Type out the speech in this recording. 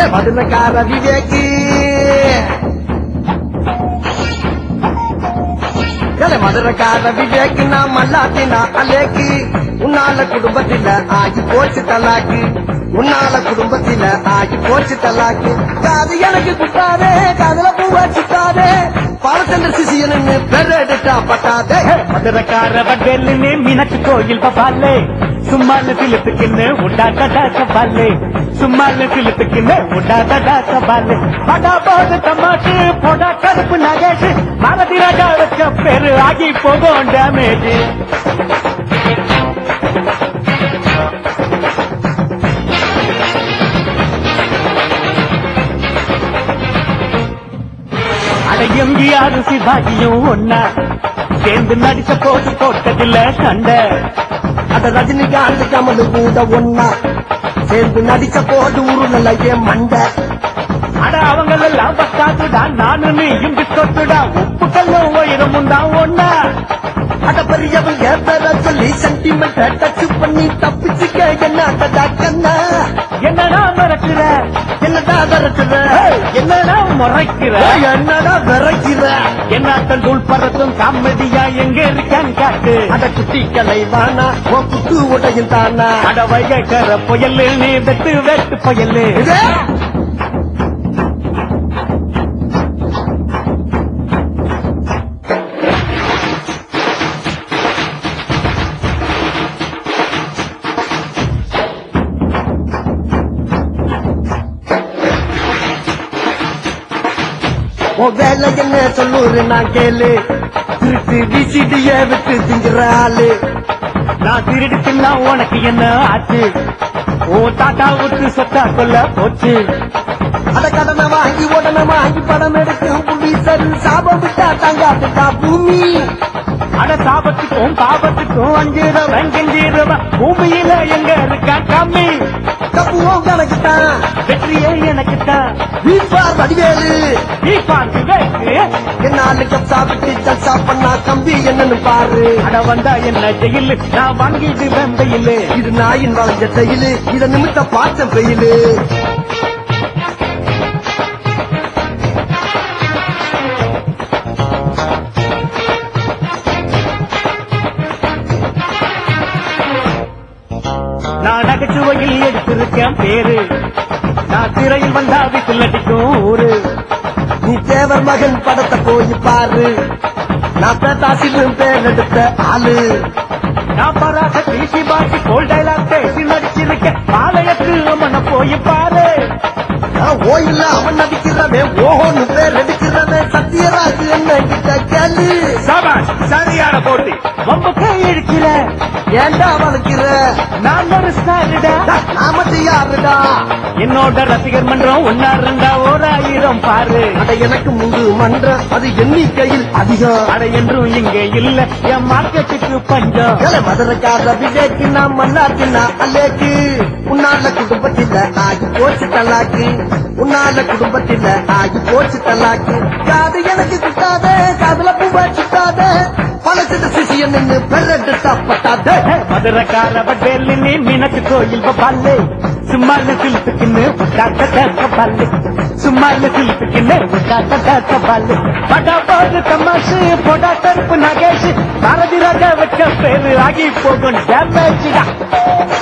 மதுரக்கார விவேக்கு ஏலே மதுரக்கார விவேக்கு நான் மல்லாத்தினா அலேக்கு உன்னால குடும்பத்தில ஆகி போச்சு தலாக்கு உன்னால குடும்பத்தில ஆகி போச்சு தலாக்கு காது எனக்கு குட்டாதே காதுல பூவா சுட்டாதே பாலச்சந்திர சிசியனு பெரெடுட்டா பட்டாதே மதுரக்கார வட்டேலுன்னு மீனாட்சி கோயில் பபாலே சும்மால சிலுத்துக்குன்னு உண்டாட்டா சபாலே சும்மால சிலுத்துக்குன்னு உண்டாட்டா சபாலே படா போது தமாஷு போடா கருப்பு நகேஷ் பாரதி ராஜா வச்ச பேரு ஆகி போகும் டேமேஜ் அட எம்ஜிஆர் சிவாஜியும் ஒன்னா சேர்ந்து நடிச்ச போட்டு போட்டதில்ல சண்டை அத ரஜினிகாந்த் கமலு கூட ஒன்னா சேர்ந்து நடிச்ச போது உருளல என் மண்டை அட அவங்களெல்லாம் பத்தாதுடா நானு நீயும் பிஸ்கொட்டுடா உப்பு கல்லும் உயரமும் தான் ஒன்னா அத பெரியவங்க பெற சொல்லி சென்டிமெண்ட் டச் பண்ணி தப்பிச்சுக்க என்ன கண்ணா என்னடா மறக்கிற என்னடா விரட்டுற என்னடா முறைக்கிற ஏய், என்னடா விரைக்கிற என்னாட்டம் தூள் பறத்தும் காமெடியா எங்க இருக்கான்னு காட்டு அத குட்டி கலைவானா உன் குத்து உடையும் தானா அட வைகர புயல் நீ வெட்டு வெட்டு புயல் இது உன் வேலை என்ன சொல்லூரு நான் கேளு திருட்டு விசிடிய விட்டு திங்குற ஆளு நான் திருடி தின்னா உனக்கு என்ன ஆச்சு ஓ தாத்தா விட்டு சொத்தா கொல்ல போச்சு அத கடனை வாங்கி உடனே வாங்கி படம் எடுக்கும் புவி சரு சாபம் விட்டா தங்காத்துட்டா பூமி அட சாபத்துக்கும் பாபத்துக்கும் அஞ்சிரவன் கெஞ்சிரவன் பூமியில எங்க இருக்கா கம்மி தப்புவோம் கணக்கு தான் வெற்றியே எனக்கு தான் வீப்பார் வடிவேலு நீ பார்த்து வேக்கு என்னால கப்சா விட்டு ஜல்சா பண்ணா கம்பி என்னன்னு பாரு அட வந்தா என்ன ஜெயிலு நான் வாங்கிட்டு வெம்பையிலு இது நாயின் வளைஞ்ச தையிலு இத நிமித்த பார்த்த பெயிலு நான் நகைச்சுவையில் எடுத்திருக்கேன் பேரு நான் திரையில் வந்தா விசில் அடிக்கும் ஊரு நீ தேவர் மகன் படத்தை போய் பாரு நான் பேத்தாசிலும் பேர் எடுத்த ஆளு நான் பராச பேசி பாசி கோல் டைலாக் பேசி நடிச்சிருக்கேன் ஆலயத்து அம்மன போய் பாரு நான் ஓயில்ல அவன் நடிக்கிறவன் ஓஹோன்னு பேர் எடுக்கிறவன் சத்தியராஜ் என்ன கிட்ட கேளு சபாஷ் சரியான போட்டி வம்புக்கே இழுக்கிற ஏன்டா வளர்க்கிற நான் ஒரு ஸ்டாருடா நான் மட்டும் யாருடா என்னோட ரசிகர் மன்றம் ஒன்னா இருந்தா ஓர் ஆயிரம் பாரு அட எனக்கு முண்டு மன்றம் அது எண்ணிக்கையில் அதிகம் அட என்றும் இங்க இல்ல என் மார்க்கெட்டுக்கு பஞ்சம் ஏல மதுரக்கார விஜய்க்கு நான் மன்னாத்தினா அல்லேக்கு உன்னால குடும்பத்தில ஆகி போச்சு தலாக்கு உன்னால குடும்பத்தில ஆகி போச்சு தலாக்கு காது எனக்கு குட்டாத காதுல பூவா சுட்டாத பழத்துல சிசிய நின்னு பெரட்டு தப்பட்டாத மதுரக்கார வட்டேலு நீ மீனக்கு கோயில் பபாலே சும்மால சிலுத்துக்குன்னு உட்டாட்ட கபாலே சும்மால சிலுத்துக்குன்னு உட்டாட்ட கபாலே படா போது தமாஷு போடா கருப்பு நகேஷ் பாரதி ராஜா வச்ச பேரு ஆகி போகும் டேமேஜ்